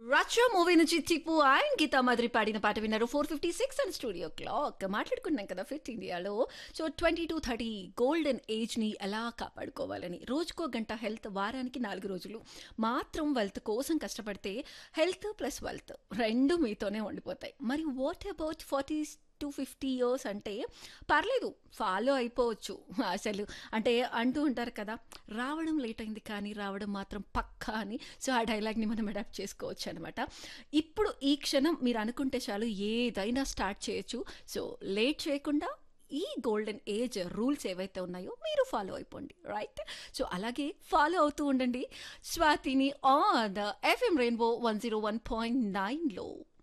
రచ్చ మూవీ నుంచి టిప్పు అండ్ గీతా మాదిరి పాడిన పాట విన్నారు four fifty six and studio clock మాట్లాడుకున్నాం కదా ఫిట్ ఇండియాలో so twenty to thirty golden ఏజ్ని ఎలా కాపాడుకోవాలని రోజుకో గంట హెల్త్ వారానికి నాలుగు రోజులు మాత్రం వెల్త్ కోసం కష్టపడితే హెల్త్ ప్లస్ వెల్త్ రెండు మీతోనే ఉండిపోతాయి మరి what about forty to fifty years అంటే పర్లేదు ఫాలో అయిపోవచ్చు అసలు అంటే అంటూ ఉంటారు కదా రావడం లేట్ అయింది కానీ రావడం మాత్రం పక్కా అని సో ఆ డైలాగ్ని మనం అడాప్ట్ చేసుకోవచ్చు అనమాట ఇప్పుడు ఈ క్షణం మీరు అనుకుంటే చాలు ఏదైనా స్టార్ట్ చేయొచ్చు సో లేట్ చేయకుండా ఈ గోల్డెన్ ఏజ్ రూల్స్ ఏవైతే ఉన్నాయో మీరు ఫాలో అయిపోండి రైట్ సో అలాగే ఫాలో అవుతూ ఉండండి స్వాతిని on FM rainbow one zero one point నైన్లో